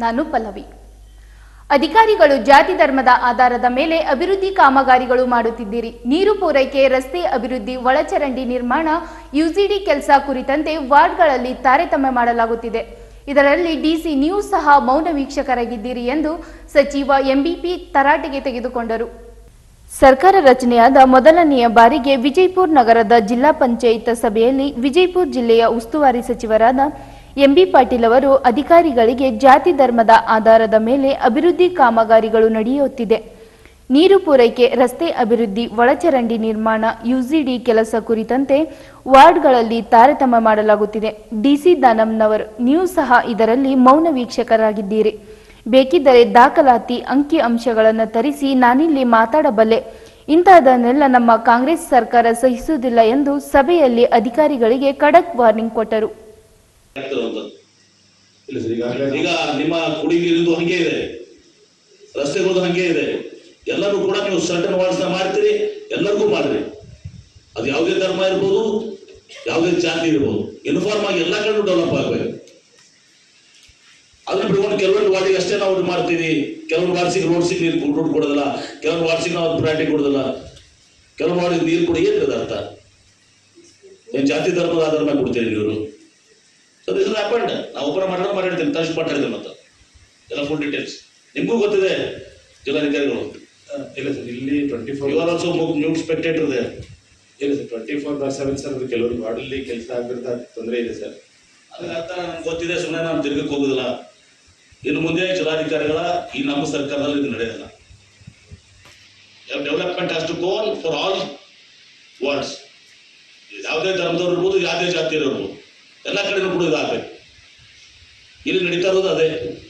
ನಾನು ಪಲ್ಲವಿ ಅಧಿಕಾರಿಗಳು ಜಾತಿ ಧರ್ಮದ ಆಧಾರದ ಮೇಲೆ ಅಭಿವೃದ್ಧಿ ಕಾಮಗಾರಿಗಳು ಮಾಡುತ್ತಿದ್ದೀರಿ ನೀರು ಪೂರೈಕೆ ರಸ್ತೆ ಅಭಿವೃದ್ಧಿ ಒಳಚರಂಡಿ ನಿರ್ಮಾಣ ಯುಜಿಡಿ ಕೆಲಸ ಕುರಿತಂತೆ ವಾರ್ಡ್ಗಳಲ್ಲಿ ತಾರತಮ್ಯ ಮಾಡಲಾಗುತ್ತಿದೆ ಇದರಲ್ಲಿ ಡಿಸಿ ನೀವು ಸಹ ಮೌನ ವೀಕ್ಷಕರಾಗಿದ್ದೀರಿ ಎಂದು ಸಚಿವ ಎಂಬಿಪಿ ತರಾಟೆಗೆ ತೆಗೆದುಕೊಂಡರು ಸರ್ಕಾರ ರಚನೆಯಾದ ಮೊದಲನೆಯ ಬಾರಿಗೆ ವಿಜಯಪುರ ನಗರದ ಜಿಲ್ಲಾ ಪಂಚಾಯತ್ ಸಭೆಯಲ್ಲಿ ವಿಜಯಪುರ ಜಿಲ್ಲೆಯ ಉಸ್ತುವಾರಿ ಸಚಿವರಾದ ಎಂಬಿ ಪಾಟೀಲ್ ಅವರು ಅಧಿಕಾರಿಗಳಿಗೆ ಜಾತಿ ಧರ್ಮದ ಆಧಾರದ ಮೇಲೆ ಅಭಿವೃದ್ಧಿ ಕಾಮಗಾರಿಗಳು ನಡೆಯುತ್ತಿದೆ ನೀರು ಪೂರೈಕೆ ರಸ್ತೆ ಅಭಿವೃದ್ಧಿ ಒಳಚರಂಡಿ ನಿರ್ಮಾಣ ಯುಜಿಡಿ ಕೆಲಸ ಕುರಿತಂತೆ ವಾರ್ಡ್ಗಳಲ್ಲಿ ತಾರತಮ್ಯ ಮಾಡಲಾಗುತ್ತಿದೆ ಡಿಸಿ ದಾನಮ್ನವರು ನೀವು ಸಹ ಇದರಲ್ಲಿ ಮೌನ ವೀಕ್ಷಕರಾಗಿದ್ದೀರಿ ಬೇಕಿದ್ದರೆ ದಾಖಲಾತಿ ಅಂಕಿ ಅಂಶಗಳನ್ನು ತರಿಸಿ ನಾನಿಲ್ಲಿ ಮಾತಾಡಬಲ್ಲೆ ಇಂತಹದನ್ನೆಲ್ಲ ನಮ್ಮ ಕಾಂಗ್ರೆಸ್ ಸರ್ಕಾರ ಸಹಿಸುವುದಿಲ್ಲ ಎಂದು ಸಭೆಯಲ್ಲಿ ಅಧಿಕಾರಿಗಳಿಗೆ ಖಡಕ್ ವಾರ್ನಿಂಗ್ ಕೊಟ್ಟರು ಆಗ್ತಿರುವಂಥದ್ದು ಇಲ್ಲ ಸರ್ ಈಗಾಗಲೇ ಈಗ ನಿಮ್ಮ ಕುಡಿ ನೀರಿದ್ದು ಹಂಗೆ ಇದೆ ರಸ್ತೆಗಳದ್ದು ಹಂಗೆ ಇದೆ ಎಲ್ಲರೂ ಕೂಡ ನೀವು ಸರ್ಟನ್ ವಾರ್ಡ್ಸ್ನ ಮಾಡ್ತೀರಿ ಎಲ್ಲರಿಗೂ ಮಾಡ್ರಿ ಅದು ಯಾವುದೇ ಧರ್ಮ ಇರ್ಬೋದು ಯಾವುದೇ ಜಾತಿ ಇರ್ಬೋದು ಯೂನಿಫಾರ್ಮ್ ಆಗಿ ಎಲ್ಲ ಕಡೆ ಡೆವಲಪ್ ಆಗಬೇಕು ಅದನ್ನ ಬಿಟ್ಕೊಂಡು ಕೆಲವೊಂದು ವಾರ್ಡಿಗೆ ಅಷ್ಟೇ ನಾವು ಇದು ಮಾಡ್ತೀವಿ ಕೆಲವೊಂದು ವಾರ್ಡ್ಸಿಗೆ ರೋಡ್ಸಿಗೆ ನೀರು ದುಡ್ಡು ಕೊಡೋದಿಲ್ಲ ಕೆಲವೊಂದು ವಾರ್ಡ್ಸಿಗೆ ನಾವು ಪ್ರಯಾರಿಟಿ ಕೊಡೋದಿಲ್ಲ ಕೆಲವೊಂದು ವಾರ್ಡಿಗೆ ನೀರು ಕೊಡಿ ಏನ್ರಿ ಅದು ಅರ್ಥ ಏನ್ ಜಾತಿ ಧರ್ಮದ ಆಧಾರ ಮೇಲೆ ಕೊಡ್ತೀರಿ ನೀವು ಸೊ ದಿಸ್ ಹ್ಯಾಪಂಡ್ ನಾವು ಒಬ್ಬರ ಮಾಡಿದ್ರೆ ಮಾಡಿರ್ತೀನಿ ಟಚ್ ಮಾತಾಡಿದೆ ಮತ್ತೆ ಎಲ್ಲ ಫುಲ್ ಡೀಟೇಲ್ಸ್ ನಿಮಗೂ ಗೊತ್ತಿದೆ ಜಿಲ್ಲಾಧಿಕಾರಿಗಳು ಆ, ಇಲ್ಲ ಸರ್ ಇಲ್ಲಿ twenty four you are also news spectator ಇದೆ ಇಲ್ಲ sir twenty four by seven sir ಅದು ಕೆಲವರು ವಾರ್ಡಲ್ಲಿ ಕೆಲಸ ಆಗಿರ್ತ ತೊಂದರೆ ಇದೆ ಸರ್ ಅದ್ರ ಅರ್ಥ ನನಗೆ ಗೊತ್ತಿದೆ ಸುಮ್ಮನೆ ನಾನು ತಿರ್ಗಕ್ಕೆ ಹೋಗುದಿಲ್ಲ ಇನ್ನು ಮುಂದೆ ಜಿಲ್ಲಾಧಿಕಾರಿಗಳ ಈ ನಮ್ಮ ಸರ್ಕಾರದಲ್ಲಿ ಇದು ನಡೆಯೋದಿಲ್ಲ development has to go for all wards ಯಾವುದೇ ಧರ್ಮದವ್ರು ಇರ್ಬೋದು ಯಾವುದೇ ಜಾತಿ ಇರ್ಬೋದು ಎಲ್ಲ ಕಡೆನೂ ಕೂಡ ಇದಾಗಬೇಕು ಇಲ್ಲಿ ನಡೀತಾ ಇರೋದು ಅದೇ